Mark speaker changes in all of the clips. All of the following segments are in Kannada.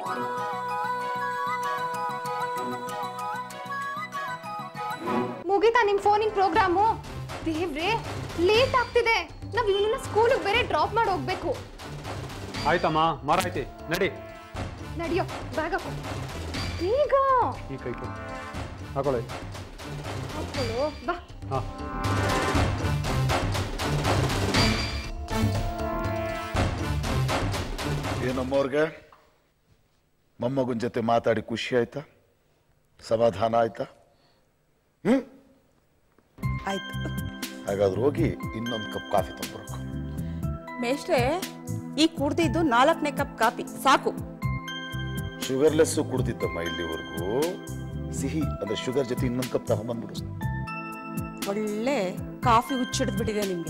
Speaker 1: ಮುಗೀತಾ ನಿಮ್ ಫೋನಿಂಗ್ ಪ್ರೋಗ್ರಾಮು ದೇವ್ರೆ ಲೇಟ್ ಆಗ್ತಿದೆ ನಾವ್ ಇವನನ್ನ ಸ್ಕೂಲಿಗೆ ಬೇರೆ ಡ್ರಾಪ್ ಮಾಡಿ ಹೋಗ್ಬೇಕು
Speaker 2: ಆಯ್ತಮ್ಮ ಮಾರಾಯ್ತಿ ನಡಿ
Speaker 1: ನಡಿಯೋ ಬ್ಯಾಗ್ ಹಾಕೋ ಈಗ
Speaker 2: ಈ ಕೈ ಕೊಡು ಹಾಕೊಳ್ಳಿ
Speaker 1: ಹಾಕೊಳ್ಳು ಬಾ
Speaker 2: ಹಾಂ
Speaker 3: ಏನಮ್ಮವ್ರಿಗೆ ಮೊಮ್ಮಗನ ಜೊತೆ ಮಾತಾಡಿ ಖುಷಿ ಆಯ್ತಾ ಸಮಾಧಾನ ಆಯ್ತಾ ಹ್ಮ್
Speaker 4: ಆಯ್ತು
Speaker 3: ಹಾಗಾದ್ರೆ ಹೋಗಿ ಇನ್ನೊಂದು ಕಪ್ ಕಾಫಿ ತಂದ್ಬರ್ಬೇಕು
Speaker 4: ಮೇಷ್ಟ್ರೆ ಈ ಕುಡ್ದಿದ್ದು ನಾಲ್ಕನೇ ಕಪ್ ಕಾಫಿ ಸಾಕು
Speaker 3: ಶುಗರ್ಲೆಸ್ಸು ಕುಡ್ದಿದ್ದಮ್ಮ ಇಲ್ಲಿವರೆಗೂ ಸಿಹಿ ಅಂದ್ರೆ ಶುಗರ್ ಜೊತೆ ಇನ್ನೊಂದು ಕಪ್ ತಗೊಂಬಂದ್ಬಿಡು
Speaker 4: ಒಳ್ಳೆ ಕಾಫಿ ಹುಚ್ಚಿಡ್ದು ಬಿಟ್ಟಿದೆ ನಿಮ್ಗೆ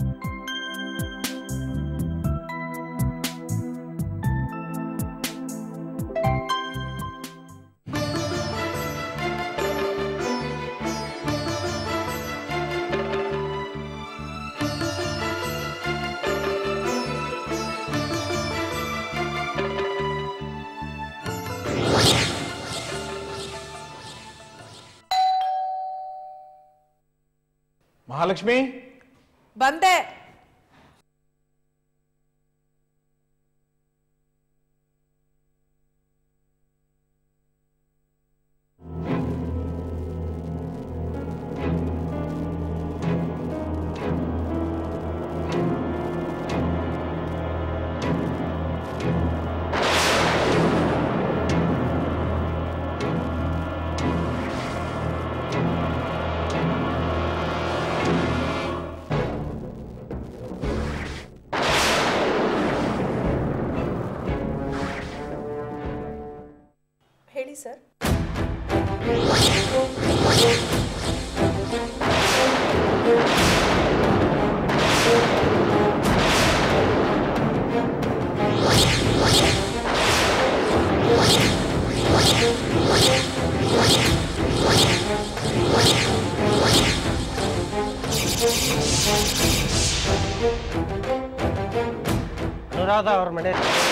Speaker 5: ಮಹಾಲಕ್ಷ್ಮಿ
Speaker 4: ಬಂದೆ ಹೇಳಿ ಸರ್
Speaker 6: ಅನುರಾಧ ಅವ್ರ ಮನೆ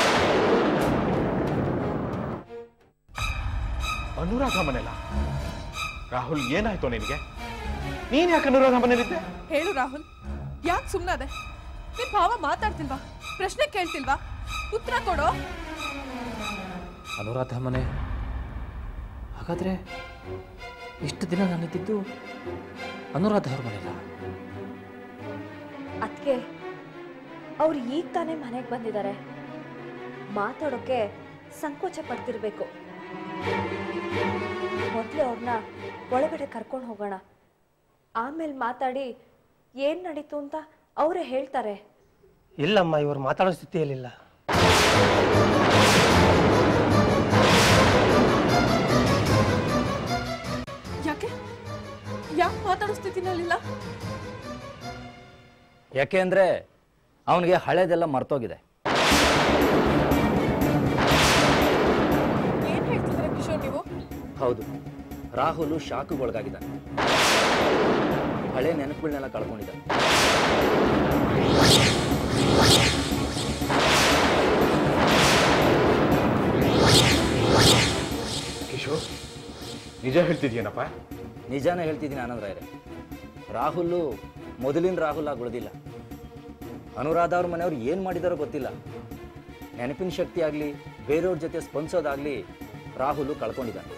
Speaker 5: ಅನುರಾಧ ಮನೆಲ್ಲ ರಾಹುಲ್ ಏನಾಯ್ತು ನಿನಗೆ ನೀನ್ ಯಾಕೆ ಅನುರಾಧ ಮನೇಲಿದ್ದೆ
Speaker 7: ಹೇಳು ರಾಹುಲ್ ಯಾಕೆ ಸುಮ್ಮನದೆ ನಿನ್ ಭಾವ ಮಾತಾಡ್ತಿಲ್ವಾ ಪ್ರಶ್ನೆ ಕೇಳ್ತಿಲ್ವಾ ಉತ್ತರ ಕೊಡೋ
Speaker 6: ಅನುರಾಧ ಮನೆ ಹಾಗಾದ್ರೆ ಇಷ್ಟು ದಿನ ನಾನಿದ್ದಿದ್ದು ಅನುರಾಧ ಅವ್ರ ಮನೆಲ್ಲ
Speaker 8: ಅದಕ್ಕೆ ಅವ್ರು ಈಗ ತಾನೇ ಮನೆಗೆ ಬಂದಿದ್ದಾರೆ ಮಾತಾಡೋಕ್ಕೆ ಸಂಕೋಚ ಪಡ್ತಿರ್ಬೇಕು ಮೊದಲು ಅವ್ರನ್ನ ಒಳಗಡೆ ಕರ್ಕೊಂಡು ಹೋಗೋಣ ಆಮೇಲೆ ಮಾತಾಡಿ ಏನು ನಡೀತು ಅಂತ ಅವರೇ ಹೇಳ್ತಾರೆ
Speaker 6: ಇಲ್ಲಮ್ಮ ಇವರು ಮಾತಾಡೋ ಸ್ಥಿತಿಯಲ್ಲಿಲ್ಲ
Speaker 7: ಯಾಕೆ ಯಾಕೆ ಮಾತಾಡೋ ಸ್ಥಿತಿನಲ್ಲಿಲ್ಲ
Speaker 9: ಯಾಕೆ ಅಂದರೆ ಅವನಿಗೆ ಹಳೇದೆಲ್ಲ ಮರ್ತೋಗಿದೆ
Speaker 7: ಏನ್ ಹೇಳ್ತಿದ್ರೆ ಕಿಶೋರ್ ನೀವು
Speaker 9: ಹೌದು ರಾಹುಲು ಶಾಕುಗೊಳಗಾಗಿದ್ದಾನೆ ಹಳೆ ನೆನಪುಗಳನ್ನೆಲ್ಲ ಕಳ್ಕೊಂಡಿದ್ದಾನೆ
Speaker 5: ಕಿಶೋರ್ ನಿಜ ಹೇಳ್ತಿದ್ಯೇನಪ್ಪ
Speaker 9: ನಿಜಾನೇ ಹೇಳ್ತಿದ್ದೀನಿ ಆನಂದರಾಯರೇ ರಾಹುಲು ಮೊದಲಿನ ರಾಹುಲ್ ಆಗಿ ಉಳಿದಿಲ್ಲ ಅನುರಾಧ ಅವ್ರ ಮನೆಯವ್ರು ಏನು ಮಾಡಿದಾರೋ ಗೊತ್ತಿಲ್ಲ ನೆನಪಿನ ಶಕ್ತಿ ಆಗಲಿ ಬೇರೆಯವ್ರ ಜೊತೆ ಸ್ಪಂದಿಸೋದಾಗ್ಲಿ ರಾಹುಲು ಕಳ್ಕೊಂಡಿದ್ದಾನೆ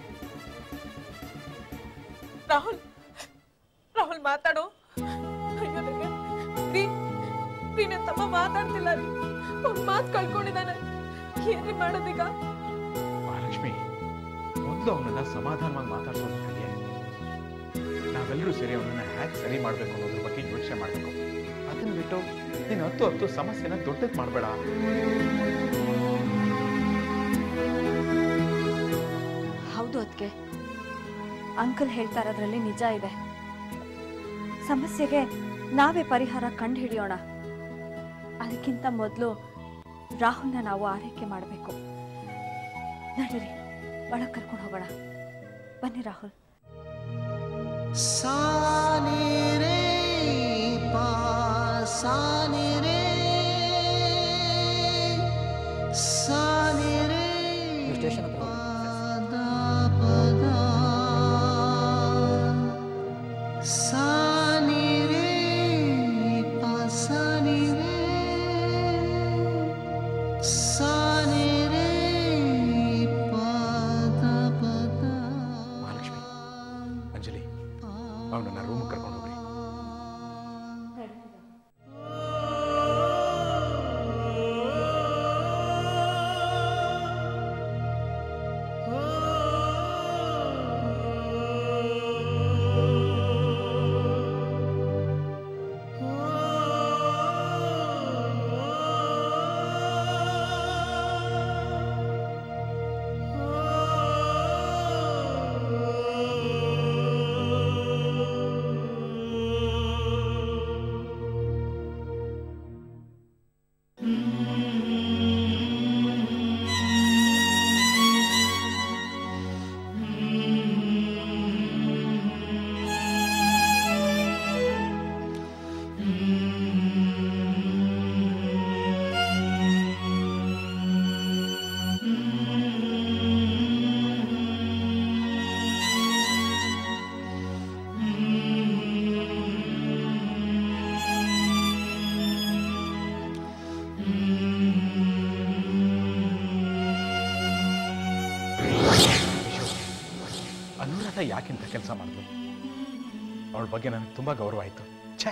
Speaker 7: ರಾಹುಲ್ ರಾಹುಲ್ ಮಾತಾಡು ಅಯ್ಯೋ ದೇವ್ರೆ. ರೀ ರೀ ನನ್ ತಮ್ಮ ಮಾತಾಡ್ತಿಲ್ಲ ರೀ ಅವ್ನ್ ಮಾತ್ ಕಳ್ಕೊಂಡಿದ್ದಾನೆ ಏನ್ರಿ ಮಾಡೋದೀಗ
Speaker 5: ಮಹಾಲಕ್ಷ್ಮಿ ಮೊದಲು ಅವನನ್ನ ಸಮಾಧಾನವಾಗಿ ಮಾತಾಡ್ಸೋದು ಹಾಗೆ ನಾವೆಲ್ಲರೂ ಸೇರಿ ಅವನನ್ನ ಹ್ಯಾಕ್ ಸರಿ ಮಾಡ್ಬೇಕು ಅನ್ನೋದ್ರ ಬಗ್ಗೆ ಯೋಚನೆ ಮಾಡ್ಬೇಕು ಅದನ್ನ ಬಿಟ್ಟು ನೀನು ಹತ್ತು ಹತ್ತು ಸಮಸ್ಯೆನ ದೊಡ್ಡದ್ ಮಾಡಬೇಡ
Speaker 8: ಹೌದು ಅದಕ್ಕೆ ಅಂಕಲ್ ಹೇಳ್ತಾ ಇರೋದ್ರಲ್ಲಿ ನಿಜ ಇದೆ ಸಮಸ್ಯೆಗೆ ನಾವೇ ಪರಿಹಾರ ಕಂಡು ಹಿಡಿಯೋಣ ಅದಕ್ಕಿಂತ ಮೊದಲು ರಾಹುಲ್ನ ನಾವು ಆರೈಕೆ ಮಾಡಬೇಕು ನಡೀರಿ ಒಳಗೆ ಕರ್ಕೊಂಡು ಹೋಗೋಣ ಬನ್ನಿ ರಾಹುಲ್
Speaker 10: ಸಾನಿ ರೇ ಪಾ ಸಾನಿ ರೇ ಸಾನಿ ರೇ
Speaker 9: ಸ್ಟೇಷನ್ ಹತ್ರ ಹೋಗಿ.
Speaker 10: ಸಾನಿ ರೇ ಪಾಸಾನಿ ರೇ ಸಾನಿ ರೇ ಪಾದ ಪದ
Speaker 5: ಮಹಾಲಕ್ಷ್ಮಿ ಅಂಜಲಿ ಅವನನ್ನ ರೂಮ್ ಕರ್ಕೊಂಡು ಹೋಗ್ರಿ ಅನುರಾಧ ಯಾಕಿಂತ ಕೆಲಸ ಮಾಡಿದ್ರು ಅವಳ ಬಗ್ಗೆ ನನಗೆ ತುಂಬ ಗೌರವ ಆಯಿತು ಛೇ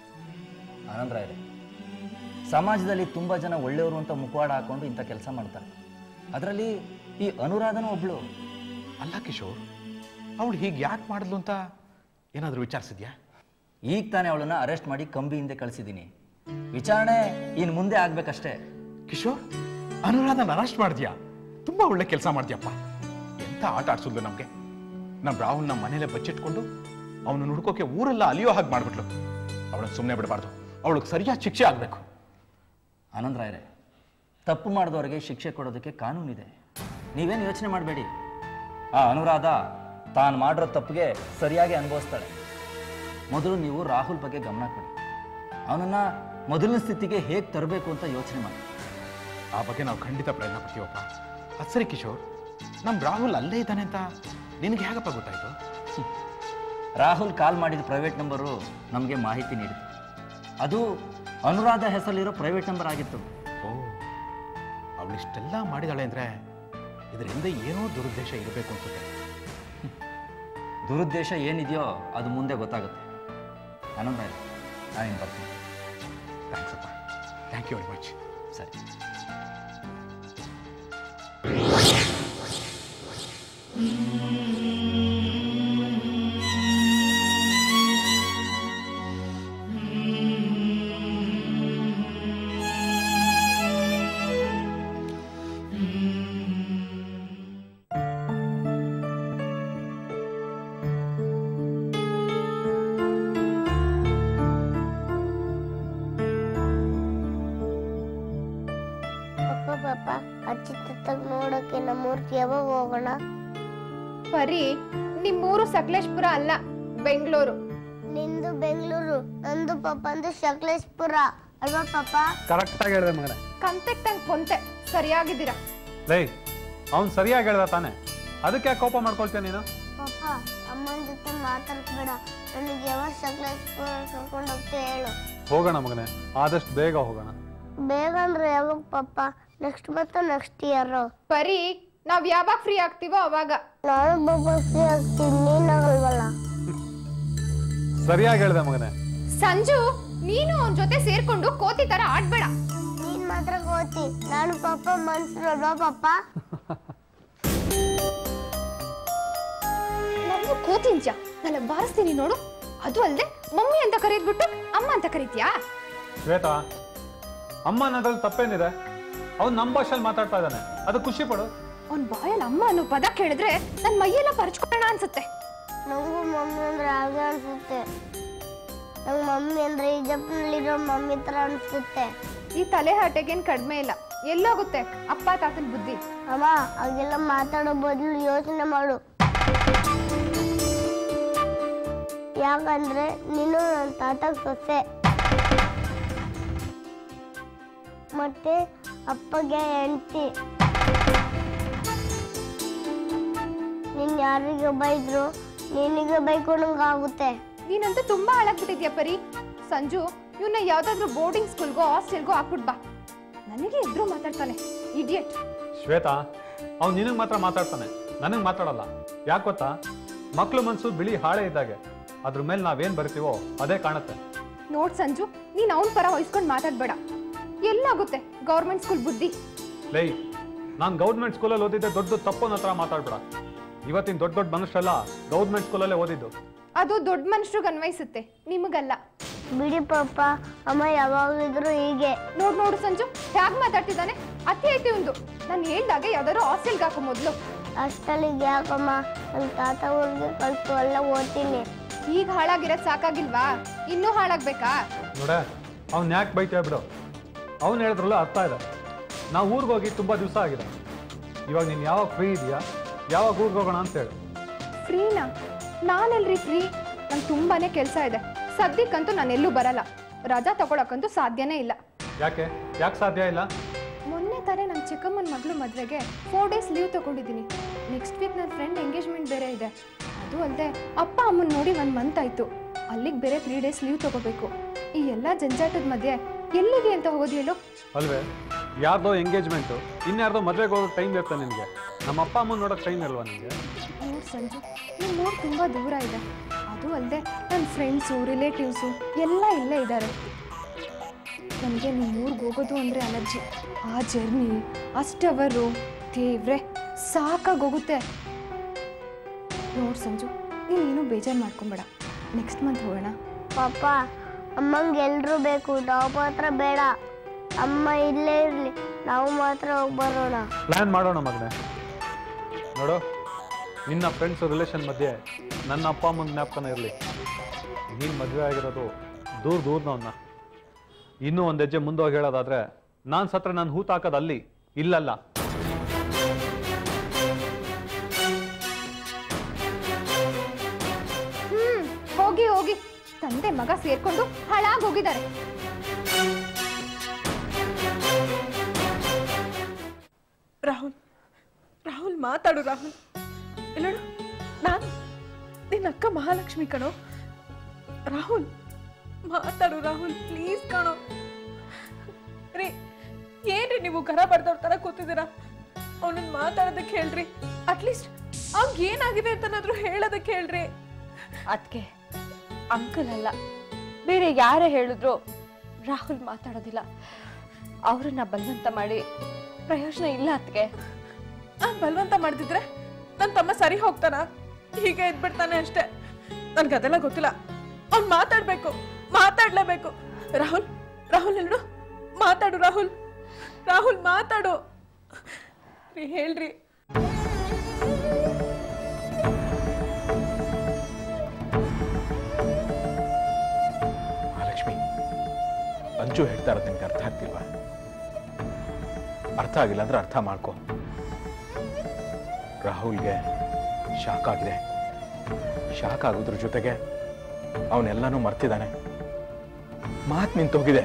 Speaker 9: ಆನಂದರಾಯರೇ ಸಮಾಜದಲ್ಲಿ ತುಂಬ ಜನ ಒಳ್ಳೆಯವರು ಅಂತ ಮುಖವಾಡ ಹಾಕೊಂಡು ಇಂಥ ಕೆಲಸ ಮಾಡ್ತಾರೆ ಅದರಲ್ಲಿ ಈ ಅನುರಾಧನೂ ಒಬ್ಳು
Speaker 5: ಅಲ್ಲ ಕಿಶೋರ್ ಅವಳು ಹೀಗೆ ಯಾಕೆ ಮಾಡಿದ್ಲು ಅಂತ ಏನಾದರೂ ವಿಚಾರಿಸಿದ್ಯಾ
Speaker 9: ಈಗ ತಾನೇ ಅವಳನ್ನ ಅರೆಸ್ಟ್ ಮಾಡಿ ಕಂಬಿ ಹಿಂದೆ ಕಳಿಸಿದ್ದೀನಿ ವಿಚಾರಣೆ ಇನ್ನು ಮುಂದೆ ಆಗ್ಬೇಕಷ್ಟೇ
Speaker 5: ಕಿಶೋರ್ ಅನುರಾಧನ ಅರೆಸ್ಟ್ ಮಾಡಿದ್ಯಾ ತುಂಬ ಒಳ್ಳೆ ಕೆಲಸ ಮಾಡ್ದ್ಯಪ್ಪ ಎಂಥ ಆಟ ಆಡ್ಸಿದ್ಲು ನಮಗೆ ನಮ್ಮ ರಾಹುಲ್ ನಮ್ಮ ಮನೇಲೆ ಬಚ್ಚಿಟ್ಕೊಂಡು ಅವನು ಹುಡ್ಕೋಕೆ ಊರೆಲ್ಲ ಅಲಿಯೋ ಹಾಗೆ ಮಾಡ್ಬಿಟ್ಲು ಅವಳನ್ನ ಸುಮ್ಮನೆ ಬಿಡಬಾರ್ದು ಅವಳಿಗೆ ಸರಿಯಾದ ಶಿಕ್ಷೆ ಆಗಬೇಕು
Speaker 9: ಆನಂದರಾಯರೇ ತಪ್ಪು ಮಾಡಿದವರಿಗೆ ಶಿಕ್ಷೆ ಕೊಡೋದಕ್ಕೆ ಕಾನೂನಿದೆ ನೀವೇನು ಯೋಚನೆ ಮಾಡಬೇಡಿ ಆ ಅನುರಾಧ ತಾನು ಮಾಡಿರೋ ತಪ್ಪಿಗೆ ಸರಿಯಾಗಿ ಅನುಭವಿಸ್ತಾಳೆ ಮೊದಲು ನೀವು ರಾಹುಲ್ ಬಗ್ಗೆ ಗಮನ ಕೊಡಿ ಅವನನ್ನ ಮೊದಲಿನ ಸ್ಥಿತಿಗೆ ಹೇಗೆ ತರಬೇಕು ಅಂತ ಯೋಚನೆ ಮಾಡಿ
Speaker 5: ಆ ಬಗ್ಗೆ ನಾವು ಖಂಡಿತ ಪ್ರಯತ್ನ ಪಡ್ತೀವಪ್ಪ ಅದು ಸರಿ ಕಿಶೋರ್ ನಮ್ಮ ರಾಹುಲ್ ಅಲ್ಲೇ ಇದ್ದಾನೆ ಅಂತ ನಿನಗೆ ಹೇಗಪ್ಪ ಗೊತ್ತಾಯ್ತು
Speaker 9: ರಾಹುಲ್ ಕಾಲ್ ಮಾಡಿದ ಪ್ರೈವೇಟ್ ನಂಬರು ನಮಗೆ ಮಾಹಿತಿ ನೀಡಿತು ಅದು ಅನುರಾಧ ಹೆಸರಲ್ಲಿರೋ ಪ್ರೈವೇಟ್ ನಂಬರ್ ಆಗಿತ್ತು
Speaker 5: ಓ ಅವಳಿಷ್ಟೆಲ್ಲ ಮಾಡಿದಾಳೆ ಅಂದರೆ ಇದರಿಂದ ಏನೋ ದುರುದ್ದೇಶ ಇರಬೇಕು ಅನ್ಸುತ್ತೆ
Speaker 9: ದುರುದ್ದೇಶ ಏನಿದೆಯೋ ಅದು ಮುಂದೆ ಗೊತ್ತಾಗುತ್ತೆ ಆನಂದ ನಾನೇನು ಬರ್ತೀನಿ
Speaker 5: ಥ್ಯಾಂಕ್ಸ್ ಅಪ್ಪ ಥ್ಯಾಂಕ್ ಯು ವೆರಿ ಮಚ್
Speaker 9: ಸರಿ
Speaker 11: ಪಪ್ಪ ಪಾಪ ಅಜ್ಜಿ ತತ್ತಗ್ ನೋಡಕ್ಕೆ ನಮ್ಮೂರ್ಗೆ ಯಾವಾಗ ಹೋಗೋಣ
Speaker 1: ಪರಿ ನಿಮ್ಮೂರು ಸಕಲೇಶ್ಪುರ ಅಲ್ಲ ಬೆಂಗಳೂರು
Speaker 11: ನಿಂದು ಬೆಂಗಳೂರು ನಂದು ಪಾಪ ಅಂದು ಸಕಲೇಶ್ಪುರ ಅಲ್ವಾ ಪಾಪ
Speaker 2: ಕರೆಕ್ಟಾಗಿ ಹೇಳಿದೆ ಮಗನೇ
Speaker 1: ಕಂತೆಕ್ಟಂಗ್ ಪೊಂತೆ ಸರಿಯಾಗಿದ್ದೀರಾ
Speaker 2: ಲೈ ಅವ್ನು ಸರಿಯಾಗಿ ಹೇಳ್ದ ತಾನೆ ಅದಕ್ಕೆ ಯಾಕೆ ಕೋಪ ಮಾಡ್ಕೊಳ್ತೀಯ ನೀನು
Speaker 11: ಪಾಪ ಅಮ್ಮನ ಜೊತೆ ಮಾತಾಡ್ಬೇಡ ನನಗೆ ಯಾವಾಗ ಸಕಲೇಶ್ಪುರ ಕರ್ಕೊಂಡು ಹೋಗ್ತೀಯ ಹೇಳು
Speaker 2: ಹೋಗೋಣ ಮಗನೇ ಆದಷ್ಟು ಬೇಗ ಹೋಗೋಣ
Speaker 11: ಬೇಗ ಅಂದ್ರೆ ಯಾವಾಗ ಪಾಪ ನೆಕ್ಸ್ಟ್ ಮತ್ತೆ ನೆಕ್ಸ್ಟ್ ಇಯರ್
Speaker 1: ಪರಿ ನಾವ್ ಯಾವಾಗ ಫ್ರೀ ಆಗ್ತೀವೋ ಅವಾಗ
Speaker 11: ನಾನು ಪಾಪ ಫ್ರೀ ಆಗ್ತೀನಿ ನೀನಾಗಲ್ವಲ್ಲ
Speaker 2: ಸರಿಯಾಗಿ ಹೇಳ್ದೆ ಮಗನೇ
Speaker 1: ಸಂಜು ನೀನು ಅವನ ಜೊತೆ ಸೇರ್ಕೊಂಡು ಕೋತಿ ತರ ಆಡ್ಬೇಡ
Speaker 11: ನೀನ್ ಮಾತ್ರ ಕೋತಿ ನಾನು ಪಾಪ ಮನ್ಸಲ್ವಾ ಪಾಪ
Speaker 1: ನಮ್ದು ಕೋತಿ ನಿಜ ನಾನು ಬಾರಿಸ್ತೀನಿ ನೋಡು ಅದು ಅಲ್ಲದೆ ಮಮ್ಮಿ ಅಂತ ಕರೆದ್ಬಿಟ್ಟು ಅಮ್ಮ ಅಂತ ಕರೀತ್ಯಾ
Speaker 2: ಶ್ವೇತಾ ಅಮ್ಮ ಅನ್ನೋದ್ರಲ್ಲಿ ತಪ್ಪೇನಿದೆ ಅವ್ನು ನಮ್ಮ ಭಾಷೆಯಲ್ಲಿ ಮಾತಾಡ್ತಾ ಇದ್ದಾನೆ ಅದು ಖುಷಿ ಪಡು
Speaker 1: ಅವ್ನ್ ಬಾಯಲ್ಲಿ ಅಮ್ಮ ಅನ್ನೋ ಪದ ಕೇಳಿದ್ರೆ ನನ್ ಮೈಯೆಲ್ಲ ಪರ್ಚ್ಕೊಳ್ಳೋಣ ಅನ್ಸುತ್ತೆ
Speaker 11: ನಂಗೂ ಮಮ್ಮಿ ಅಂದ್ರೆ ಹಾಗೆ ಅನ್ಸುತ್ತೆ ನಂಗೆ ಮಮ್ಮಿ ಅಂದ್ರೆ ಈಜಪ್ನಲ್ಲಿರೋ ಮಮ್ಮಿ ತರ ಅನ್ಸುತ್ತೆ
Speaker 1: ಈ ತಲೆ ಹರಟೆಗೇನ್ ಕಡಿಮೆ ಇಲ್ಲ ಎಲ್ಲೋಗುತ್ತೆ ಅಪ್ಪ ತಾತನ ಬುದ್ಧಿ
Speaker 11: ಅಮ್ಮ ಹಾಗೆಲ್ಲ ಮಾತಾಡೋ ಬದಲು ಯೋಚನೆ ಮಾಡು ಯಾಕಂದ್ರೆ ನೀನು ನನ್ನ ತಾತ ಸೊಸೆ ಮತ್ತೆ ಅಪ್ಪಗೆ ಹೆಂಡತಿ ಯಾರಿಗೆ ಬೈದ್ರು ನಿನಗೆ ಬೈಕೊಂಡಂಗಾಗುತ್ತೆ
Speaker 1: ನೀನಂತೂ ತುಂಬಾ ಹಾಳಾಗ್ಬಿಟ್ಟಿದ್ಯಾ ಪರಿ ಸಂಜು ಇವನ್ನ ಯಾವ್ದಾದ್ರು ಬೋರ್ಡಿಂಗ್ ಸ್ಕೂಲ್ಗೋ ಹಾಸ್ಟೆಲ್ಗೋ ಹಾಕ್ಬಿಟ್ ಬಾ ನನಗೆ ಎದುರು ಮಾತಾಡ್ತಾನೆ ಇಡಿಯಟ್
Speaker 2: ಶ್ವೇತಾ ಅವ್ನು ನಿನಗೆ ಮಾತ್ರ ಮಾತಾಡ್ತಾನೆ ನನಗೆ ಮಾತಾಡಲ್ಲ ಯಾಕೆ ಗೊತ್ತಾ ಮಕ್ಳು ಮನ್ಸು ಬಿಳಿ ಹಾಳೆ ಇದ್ದಾಗೆ ಅದ್ರ ಮೇಲೆ ನಾವೇನ್ ಬರಿತೀವೋ ಅದೇ ಕಾಣುತ್ತೆ
Speaker 1: ನೋಡ್ ಸಂಜು ನೀನ್ ಅವನ ಪರ ವಹಿಸ್ಕೊಂಡು ಮಾತಾಡ್ಬೇಡ ಎಲ್ಲಾಗುತ್ತೆ ಗೌರ್ಮೆಂಟ್ ಸ್ಕೂಲ್ ಬುದ್ಧಿ
Speaker 2: ಲೈ ನಾನು ಗೌರ್ಮೆಂಟ್ ಸ್ಕೂಲಲ್ಲಿ ಓದಿದ್ದೆ ದೊಡ್ಡ ತಪ್ಪು ಹತ್ರ ಮಾತಾಡ್ಬೇಡ ಇವತ್ತಿನ ದೊಡ್ಡ ದೊಡ್ಡ ಮನುಷ್ಯರೆಲ್ಲ ಗೌರ್ಮೆಂಟ್ ಸ್ಕೂಲಲ್ಲೇ ಓದಿದ್ದು
Speaker 1: ಅದು ದೊಡ್ಡ ಮನುಷ್ಯರಿಗೆ ಅನ್ವಯಿಸುತ್ತೆ ನಿಮಗಲ್ಲ
Speaker 11: ಬಿಡಿ ಪಾಪ ಅಮ್ಮ ಯಾವಾಗಿದ್ರು ಹೀಗೆ
Speaker 1: ನೋಡ್ ನೋಡು ಸಂಜು ಹೇಗ್ ಮಾತಾಡ್ತಿದ್ದಾನೆ ಅತಿ ಆಯ್ತು ಒಂದು ನಾನು ಹೇಳ್ದಾಗ ಯಾವ್ದಾದ್ರು ಹಾಸ್ಟೆಲ್ಗೆ ಹಾಕೋ ಮೊದ್ಲು
Speaker 11: ಅಷ್ಟಲ್ಲಿಗೆ ಯಾಕಮ್ಮ ನನ್ನ ತಾತ ಊರಿಗೆ ಕಳ್ಸು ಎಲ್ಲ ಓದ್ತೀನಿ
Speaker 1: ಈಗ ಹಾಳಾಗಿರೋದ್ ಸಾಕಾಗಿಲ್ವಾ ಇನ್ನೂ ಹಾಳಾಗ್ಬೇಕಾ
Speaker 2: ನೋಡ ಅವ್ನು ಯಾಕೆ ಬೈತೀಯ ಬಿಡು ಅವ್ನು ಹೇಳಿದ್ರಲ್ಲ ಅರ್ಥ ಇದೆ ನಾವು ಊರಿಗೆ ಹೋಗಿ ತುಂಬ ದಿವಸ ಆಗಿದೆ ಇವಾಗ ನೀನು ಯಾವಾಗ ಫ್ರೀ ಇದೆಯಾ ಯಾವಾಗ ಊರಿಗೆ ಹೋಗೋಣ ಅಂತ ಹೇಳು
Speaker 1: ಫ್ರೀನಾ ನಾನೆಲ್ರಿ ಫ್ರೀ ನಂಗೆ ತುಂಬಾನೇ ಕೆಲಸ ಇದೆ ಸದ್ಯಕ್ಕಂತೂ ನಾನು ಎಲ್ಲೂ ಬರಲ್ಲ ರಜಾ ತಗೊಳಕ್ಕಂತೂ ಸಾಧ್ಯನೇ ಇಲ್ಲ
Speaker 2: ಯಾಕೆ ಯಾಕೆ ಸಾಧ್ಯ ಇಲ್ಲ
Speaker 1: ಮೊನ್ನೆ ತಾನೇ ನನ್ನ ಚಿಕ್ಕಮ್ಮನ ಮಗಳು ಮದುವೆಗೆ ಫೋರ್ ಡೇಸ್ ಲೀವ್ ತಗೊಂಡಿದ್ದೀನಿ ನೆಕ್ಸ್ಟ್ ವೀಕ್ ನನ್ನ ಫ್ರೆಂಡ್ ಎಂಗೇಜ್ಮೆಂಟ್ ಬೇರೆ ಇದೆ ಅದು ಅಲ್ಲದೆ ಅಪ್ಪ ಅಮ್ಮನ ನೋಡಿ ಒಂದು ಮಂತ್ ಆಯಿತು ಅಲ್ಲಿಗೆ ಬೇರೆ ತ್ರೀ ಡೇಸ್ ಲೀವ್ ತಗೋಬೇಕು ಈ ಎಲ್ಲ ಜಂಜಾಟದ ಮಧ್ಯೆ ಎಲ್ಲಿಗೆ ಅಂತ ಹೋಗೋದು ಹೇಳು
Speaker 2: ಅಲ್ವೇ ಯಾರ್ದೋ ಎಂಗೇಜ್ಮೆಂಟು ಇನ್ಯಾರ್ದೋ ಮದುವೆಗೆ ಹೋಗೋ ಟೈಮ್ ಬೇಕು ನಿನಗೆ ನಮ್ಮ ಅಪ್ಪ ಅಮ್ಮನ ನೋಡೋಕೆ ಟೈಮ್ ಇಲ್ವಾ ನಿನಗೆ
Speaker 1: ನೋಡು ಸಂಜು ನಿಮ್ಮ ಊರು ತುಂಬ ದೂರ ಇದೆ ಅದು ಅಲ್ಲದೆ ನನ್ನ ಫ್ರೆಂಡ್ಸು ರಿಲೇಟಿವ್ಸು ಎಲ್ಲ ಇಲ್ಲೇ ಇದ್ದಾರೆ ನನಗೆ ನಿಮ್ಮ ಊರಿಗೆ ಹೋಗೋದು ಅಂದರೆ ಅಲರ್ಜಿ ಆ ಜರ್ನಿ ಅಷ್ಟವರು ದೇವ್ರೆ ಸಾಕಾಗೋಗುತ್ತೆ ನೋಡು ಸಂಜು ನೀನೇನು ಬೇಜಾರು ಮಾಡ್ಕೊಂಬೇಡ ನೆಕ್ಸ್ಟ್ ಮಂತ್ ಹೋಗೋಣ
Speaker 11: ಪಾಪ ಅಮ್ಮಂಗೆ ಎಲ್ರೂ ಬೇಕು ನಾವು ಮಾತ್ರ ಬೇಡ ಅಮ್ಮ ಇಲ್ಲೇ ಇರಲಿ ನಾವು ಮಾತ್ರ ಹೋಗಿ ಬರೋಣ
Speaker 2: ಪ್ಲ್ಯಾನ್ ಮಾಡೋಣ ಮಗನೇ ನೋಡು ನಿನ್ನ ಫ್ರೆಂಡ್ಸ್ ರಿಲೇಷನ್ ಮಧ್ಯೆ ನನ್ನ ಅಪ್ಪ ಅಮ್ಮನ ಜ್ಞಾಪಕನ ಇರಲಿ ನೀನು ಮದುವೆ ಆಗಿರೋದು ದೂರ ದೂರನವನ್ನ ಇನ್ನೂ ಒಂದು ಹೆಜ್ಜೆ ಮುಂದೆ ಹೋಗಿ ಹೇಳೋದಾದ್ರೆ ನಾನು ಸತ್ರ ನಾನು ಹೂತ್ ಹಾಕೋದು ಅಲ್ಲಿ ಇಲ್ಲಲ್ಲ
Speaker 1: ಹ್ಮ್ ಹೋಗಿ ಹೋಗಿ ತಂದೆ ಮಗ ಸೇರ್ಕೊಂಡು ಹಾಳಾಗಿ ಹೋಗಿದ್ದಾರೆ
Speaker 7: ರಾಹುಲ್ ರಾಹುಲ್ ಮಾತಾಡು ರಾಹುಲ್ ಇಲ್ಲೋಡು ನಾನು ನಿನ್ನ ಅಕ್ಕ ಮಹಾಲಕ್ಷ್ಮಿ ಕಣೋ ರಾಹುಲ್ ಮಾತಾಡು ರಾಹುಲ್ ಪ್ಲೀಸ್ ಕಣೋ ರೀ ಏನ್ರಿ ನೀವು ಗರ ಬರ್ದವ್ರ ತರ ಕೂತಿದ್ದೀರಾ ಅವನನ್ನ ಮಾತಾಡೋದಕ್ಕೆ ಹೇಳ್ರಿ ಅಟ್ಲೀಸ್ಟ್ ಅವ್ನಿಗೆ ಏನಾಗಿದೆ ಅಂತನಾದ್ರೂ ಹೇಳೋದಕ್ಕೆ ಹೇಳ್ರಿ
Speaker 8: ಅದಕ್ಕೆ ಅಂಕಲ್ ಅಲ್ಲ ಬೇರೆ ಯಾರೇ ಹೇಳಿದ್ರು ರಾಹುಲ್ ಮಾತಾಡೋದಿಲ್ಲ ಅವ್ರನ್ನ ಬಲವಂತ ಮಾಡಿ ಪ್ರಯೋಜನ ಇಲ್ಲ ಅದಕ್ಕೆ
Speaker 7: ನಾನ್ ಬಲವಂತ ಮಾಡ್ತಿದ್ರೆ ನನ್ನ ತಮ್ಮ ಸರಿ ಹೋಗ್ತಾನ ಹೀಗೆ ಇದ್ಬಿಡ್ತಾನೆ ಅಷ್ಟೇ ನನ್ಗೆ ಅದೆಲ್ಲ ಗೊತ್ತಿಲ್ಲ ಅವ್ನ್ ಮಾತಾಡ್ಬೇಕು ಮಾತಾಡ್ಲೇಬೇಕು ರಾಹುಲ್ ರಾಹುಲ್ ಹೇಳು ಮಾತಾಡು ರಾಹುಲ್ ರಾಹುಲ್ ಮಾತಾಡು ರೀ ಹೇಳ್ರಿ
Speaker 5: ಮಹಾಲಕ್ಷ್ಮಿ ಅಂಜು ಹೇಳ್ತಾ ಇರೋದು ನಿಮ್ಗೆ ಅರ್ಥ ಆಗ್ತಿಲ್ವಾ ಅರ್ಥ ಆಗಿಲ್ಲ ಅಂದ್ರೆ ಅರ್ಥ ಮಾಡ್ಕೊ ರಾಹುಲ್ಗೆ ಶಾಕ್ ಆಗಿದೆ ಶಾಕ್ ಆಗೋದ್ರ ಜೊತೆಗೆ ಅವನೆಲ್ಲನೂ ಮರ್ತಿದ್ದಾನೆ ಮಾತು ನಿಂತೋಗಿದೆ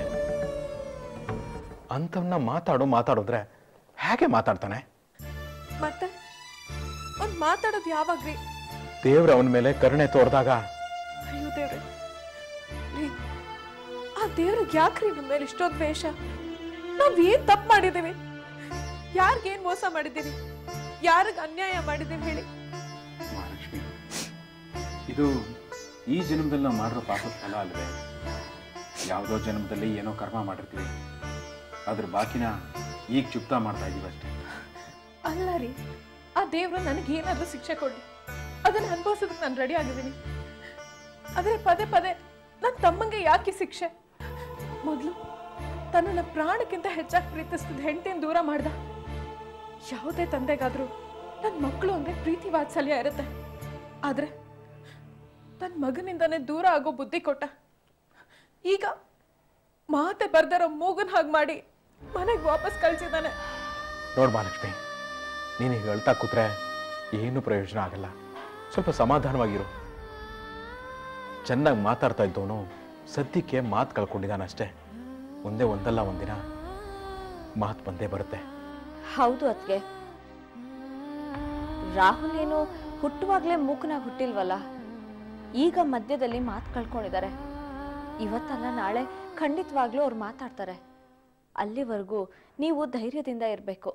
Speaker 5: ಅಂಥವನ್ನ ಮಾತಾಡು ಮಾತಾಡಿದ್ರೆ ಹೇಗೆ ಮಾತಾಡ್ತಾನೆ
Speaker 7: ಮತ್ತೆ ಅವ್ನ್ ಮಾತಾಡೋದು ಯಾವಾಗ್ರಿ
Speaker 5: ದೇವ್ರ ಅವನ ಮೇಲೆ ಕರುಣೆ ತೋರ್ದಾಗ
Speaker 7: ಅಯ್ಯೋ ದೇವ್ರೆ ರೀ ಆ ದೇವ್ರಿಗೆ ಯಾಕ್ರಿ ನಮ್ಮ ಮೇಲೆ ಇಷ್ಟೊಂದು ದ್ವೇಷ ನಾವ್ ಏನ್ ತಪ್ಪು ಮಾಡಿದೀವಿ ಯಾರಿಗೇನ್ ಮೋಸ ಮಾಡಿದ್ದೀವಿ ಯಾರಿಗ ಅನ್ಯಾಯ ಮಾಡಿದೀವಿ ಹೇಳಿ
Speaker 5: ಮಹಾಲಕ್ಷ್ಮಿ ಇದು ಈ ಜನ್ಮದಲ್ಲಿ ನಾವು ಮಾಡಿರೋ ಪಾಪದ ಫಲ ಅಲ್ವೇ ಯಾವುದೋ ಜನ್ಮದಲ್ಲಿ ಏನೋ ಕರ್ಮ ಮಾಡಿರ್ತೀವಿ ಅದ್ರ ಬಾಕಿನ ಈಗ ಚುಕ್ತಾ ಮಾಡ್ತಾ ಇದೀವಿ ಅಷ್ಟೇ
Speaker 7: ಅಲ್ಲ ರೀ ಆ ದೇವ್ರು ನನಗೆ ಏನಾದ್ರೂ ಶಿಕ್ಷೆ ಕೊಡ್ಲಿ ಅದನ್ನ ಅನುಭವಿಸೋದಕ್ಕೆ ನಾನು ರೆಡಿ ಆಗಿದ್ದೀನಿ ಆದ್ರೆ ಪದೇ ಪದೇ ನನ್ನ ತಮ್ಮಂಗೆ ಯಾಕೆ ಈ ಶಿಕ್ಷೆ ಮೊದಲು ತನ್ನನ್ನ ಪ್ರಾಣಕ್ಕಿಂತ ಹೆಚ್ಚಾಗಿ ಪ್ರೀತಿಸ್ತಿದ್ದ ಹೆಂಡತಿನ ದೂರ ಮಾಡ್ದ ಯಾವುದೇ ತಂದೆಗಾದ್ರೂ ನನ್ನ ಮಕ್ಕಳು ಅಂದ್ರೆ ಪ್ರೀತಿ ವಾತ್ಸಲ್ಯ ಇರುತ್ತೆ ಆದ್ರೆ ತನ್ನ ಮಗನಿಂದಾನೇ ದೂರ ಆಗೋ ಬುದ್ಧಿ ಕೊಟ್ಟ ಈಗ ಮಾತೆ ಬರ್ದರೋ ಮೂಗನ್ ಹಾಗೆ ಮಾಡಿ ಮನೆಗೆ ವಾಪಸ್ ಕಳ್ಸಿದ್ದಾನೆ
Speaker 5: ನೋಡ್ ಮಹಾಲಕ್ಷ್ಮಿ ನೀನು ಈಗ ಹೇಳ್ತಾ ಕೂತ್ರೆ ಏನು ಪ್ರಯೋಜನ ಆಗಲ್ಲ ಸ್ವಲ್ಪ ಸಮಾಧಾನವಾಗಿರು ಚೆನ್ನಾಗಿ ಮಾತಾಡ್ತಾ ಇದ್ದವನು ಸದ್ಯಕ್ಕೆ ಮಾತು ಕಳ್ಕೊಂಡಿದ್ದಾನಷ್ಟೇ ಮುಂದೆ ಒಂದಲ್ಲ ಒಂದಿನ ಮಾತು ಬಂದೇ ಬರುತ್ತೆ
Speaker 8: ಹೌದು ಅದಕ್ಕೆ ರಾಹುಲ್ ಏನು ಹುಟ್ಟುವಾಗಲೇ ಮೂಕನಾಗಿ ಹುಟ್ಟಿಲ್ವಲ್ಲ ಈಗ ಮಧ್ಯದಲ್ಲಿ ಮಾತು ಕಳ್ಕೊಂಡಿದ್ದಾರೆ ಇವತ್ತಲ್ಲ ನಾಳೆ ಖಂಡಿತವಾಗ್ಲೂ ಅವ್ರು ಮಾತಾಡ್ತಾರೆ ಅಲ್ಲಿವರೆಗೂ ನೀವು ಧೈರ್ಯದಿಂದ ಇರಬೇಕು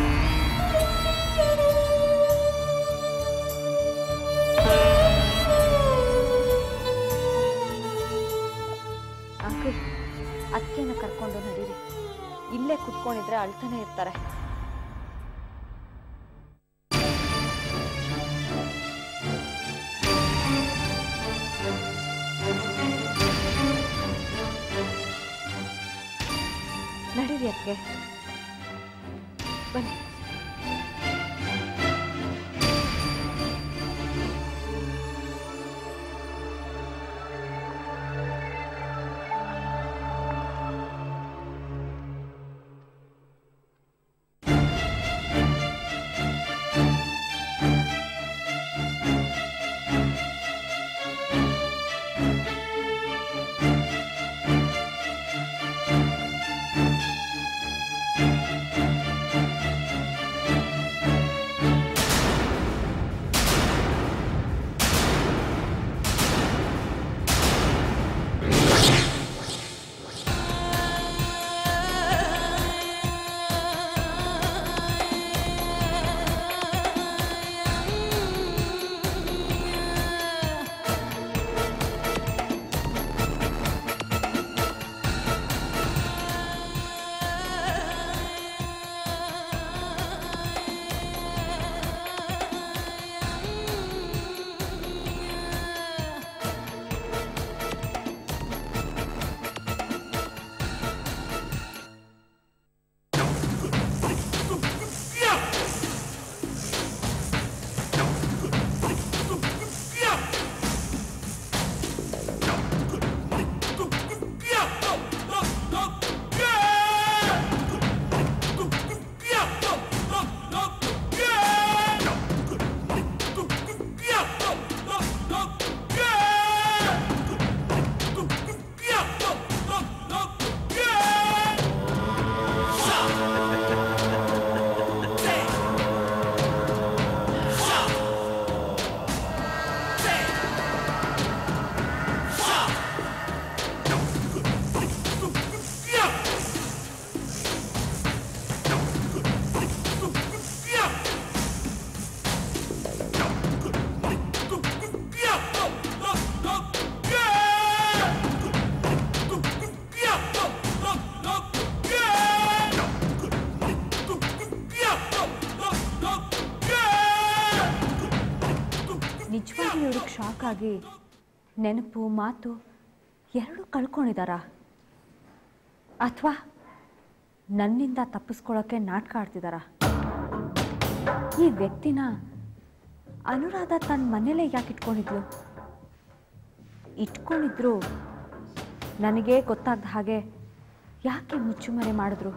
Speaker 8: ಅಂಕಲ್ ಅದಕ್ಕೇನ ಕರ್ಕೊಂಡು ನಡೀರಿ ಇಲ್ಲೇ ಕುತ್ಕೊಂಡಿದ್ರೆ ಅಳ್ತಾನೆ ಇರ್ತಾರೆ ನಡೀರಿ ಅದಕ್ಕೆ ಬನ್ನಿ ನಿಜವಾಗಿ ಇವ್ರಿಗೆ ಶಾಕ್ ಆಗಿ ನೆನಪು ಮಾತು ಎರಡು ಕಳ್ಕೊಂಡಿದಾರ ಅಥವಾ ನನ್ನಿಂದ ತಪ್ಪಿಸ್ಕೊಳ್ಳೋಕೆ ನಾಟಕ ಆಡ್ತಿದಾರ ಈ ವ್ಯಕ್ತಿನ ಅನುರಾಧ ತನ್ನ ಮನೇಲೇ ಯಾಕೆ ಇಟ್ಕೊಂಡಿದ್ಲು ಇಟ್ಕೊಂಡಿದ್ರು ನನಗೆ ಗೊತ್ತಾಗ್ದ ಹಾಗೆ ಯಾಕೆ ಮುಚ್ಚುಮರೆ ಮಾಡಿದ್ರು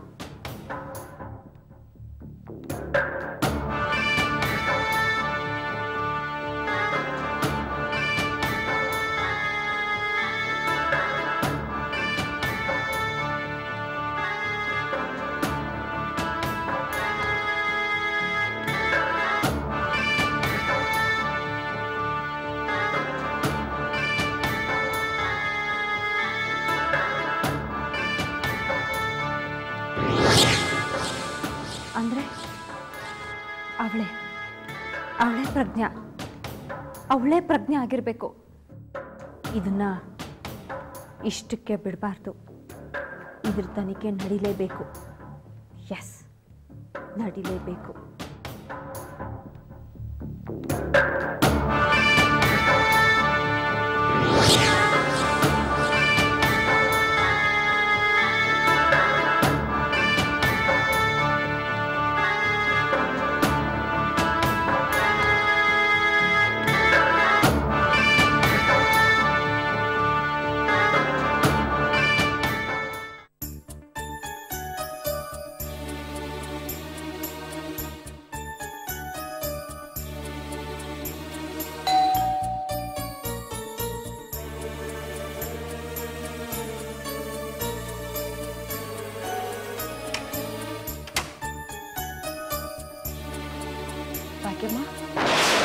Speaker 8: ಅಂದರೆ ಅವಳೆ ಅವಳೇ ಪ್ರಜ್ಞಾ ಅವಳೇ ಪ್ರಜ್ಞೆ ಆಗಿರಬೇಕು ಇದನ್ನ ಇಷ್ಟಕ್ಕೆ ಬಿಡಬಾರ್ದು ಇದ್ರ ತನಿಖೆ ನಡಿಲೇಬೇಕು ಎಸ್ ನಡಿಲೇಬೇಕು ಭಾಗ್ಯಮ್ಮ